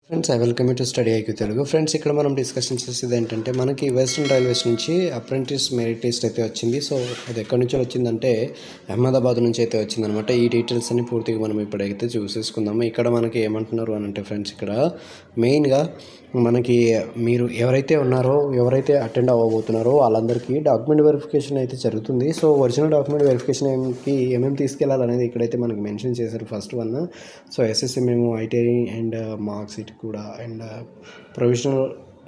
friends I welcome to study IQ Telugu friends ఇక్కడ మనం discussion చేసేది ఏంటంటే మనకి వెస్ట్రన్ రైల్వేస్ నుంచి అప్రెంటిస్ మెరిట్ లిస్ట్ అయితే వచ్చింది సో అది ఎక్కడి నుంచి వచ్చిందంటే అహ్మదాబాద్ నుంచి అయితే వచ్చిందనమాట ఈ డీటెయిల్స్ అన్ని పూర్తిగా మనం ఇప్పుడైతే చూసేసుకుందాము ఇక్కడ మనకి ఏమంటున్నారు అని అంటే ఫ్రెండ్స్ ఇక్కడ మెయిన్గా మనకి మీరు ఎవరైతే ఉన్నారో ఎవరైతే అటెండ్ అవ్వబోతున్నారో వాళ్ళందరికీ డాక్యుమెంట్ వెరిఫికేషన్ అయితే జరుగుతుంది సో ఒరిజినల్ డాక్యుమెంట్ వెరిఫికేషన్ ఏమికి ఏమేమి తీసుకెళ్ళాలనేది ఇక్కడైతే మనకి మెన్షన్ చేశారు first one so SSC memo ITI and marks it కూడా and provisional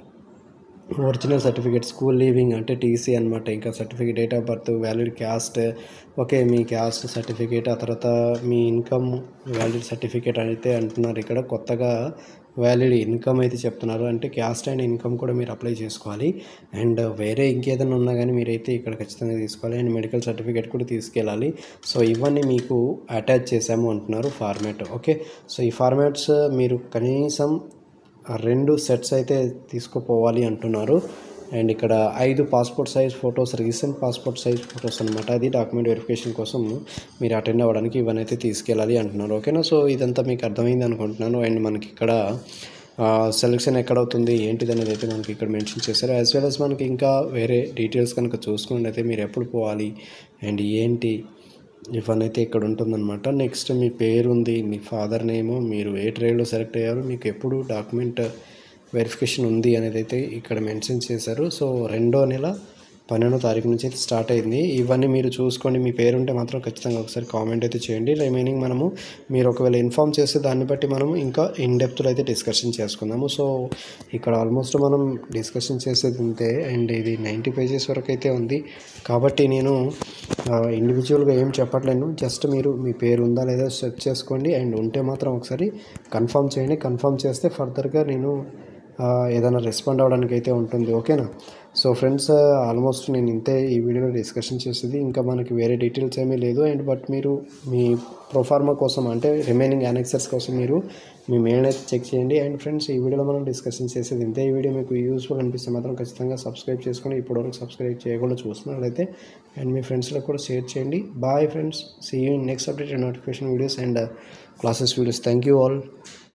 original certificate school leaving అంటే టీసీ అనమాట ఇంకా certificate date of birth valid caste okay మీ క్యాస్ట్ సర్టిఫికేట్ ఆ తర్వాత మీ ఇన్కమ్ వ్యాలిడ్ సర్టిఫికేట్ అయితే అంటున్నారు ఇక్కడ కొత్తగా వ్యాలిడ్ ఇన్కమ్ అయితే చెప్తున్నారు అంటే క్యాస్ట్ అండ్ ఇన్కమ్ కూడా మీరు అప్లై చేసుకోవాలి అండ్ వేరే ఇంకేదైనా ఉన్నా కానీ మీరైతే ఇక్కడ ఖచ్చితంగా తీసుకోవాలి అండ్ మెడికల్ సర్టిఫికేట్ కూడా తీసుకెళ్ళాలి సో ఇవన్నీ మీకు అటాచ్ చేసాము అంటున్నారు ఫార్మాట్ ఓకే సో ఈ ఫార్మాట్స్ మీరు కనీసం రెండు సెట్స్ అయితే తీసుకుపోవాలి అంటున్నారు అండ్ ఇక్కడ ఐదు passport size photos recent passport size photos అనమాట అది డాక్యుమెంట్ వెరిఫికేషన్ కోసం మీరు అటెండ్ అవ్వడానికి ఇవన్నీ అయితే తీసుకెళ్ళాలి అంటున్నారు ఓకేనా సో ఇదంతా మీకు అర్థమైంది అనుకుంటున్నాను అండ్ మనకి ఇక్కడ సెలెక్షన్ ఎక్కడవుతుంది ఏంటిది అనేది అయితే మనకి ఇక్కడ మెన్షన్ చేశారు యాజ్ వెల్ as మనకి ఇంకా వేరే డీటెయిల్స్ కనుక చూసుకున్నట్టయితే మీరు ఎప్పుడు పోవాలి అండ్ ఏంటి ఇవన్నీ అయితే ఇక్కడ ఉంటుందన్నమాట నెక్స్ట్ మీ పేరు ఉంది మీ ఫాదర్ నేమ్ మీరు ఏ ట్రేడ్లో సెలెక్ట్ అయ్యారో మీకు ఎప్పుడు డాక్యుమెంట్ వెరిఫికేషన్ ఉంది అనేది అయితే ఇక్కడ మెన్షన్ చేశారు సో రెండో నెల పన్నెండో తారీఖు నుంచి అయితే స్టార్ట్ అయింది ఇవన్నీ మీరు చూసుకోండి మీ పేరు ఉంటే మాత్రం ఖచ్చితంగా ఒకసారి కామెంట్ అయితే చేయండి రిమైనింగ్ మనము మీరు ఒకవేళ ఇన్ఫామ్ చేస్తే దాన్ని బట్టి మనం ఇంకా ఇన్ డెప్త్లో అయితే డిస్కషన్ చేసుకుందాము సో ఇక్కడ ఆల్మోస్ట్ మనం డిస్కషన్ చేసేది ఇంతే అండ్ ఇది నైంటీ పేజెస్ వరకు అయితే ఉంది కాబట్టి నేను ఇండివిజువల్గా ఏం చెప్పట్లేను జస్ట్ మీరు మీ పేరు ఉందా లేదా సెర్చ్ చేసుకోండి అండ్ ఉంటే మాత్రం ఒకసారి కన్ఫర్మ్ చేయండి కన్ఫర్మ్ చేస్తే ఫర్దర్గా నేను ఆ, ఏదైనా రెస్పాండ్ అవ్వడానికి అయితే ఉంటుంది ఓకేనా సో ఫ్రెండ్స్ ఆల్మోస్ట్ నేను ఇంతే ఈ వీడియోలో డిస్కషన్ చేసేది ఇంకా మనకి వేరే డీటెయిల్స్ ఏమీ లేదు అండ్ బట్ మీరు మీ ప్రొఫార్మా కోసం అంటే రిమైనింగ్ యానెక్సర్స్ కోసం మీరు మీ మెయిల్ అయితే చెక్ చేయండి అండ్ ఫ్రెండ్స్ ఈ వీడియోలో మనం డిస్కషన్ చేసేది ఇంతే ఈ వీడియో మీకు యూస్ఫుల్ అనిపిస్తే మాత్రం ఖచ్చితంగా సబ్స్క్రైబ్ చేసుకొని ఇప్పటివరకు సబ్స్క్రైబ్ చేయకుండా చూస్తున్నట్లయితే అండ్ మీ ఫ్రెండ్స్లకు కూడా షేర్ చేయండి bye friends see you next update notification videos and classes videos thank you all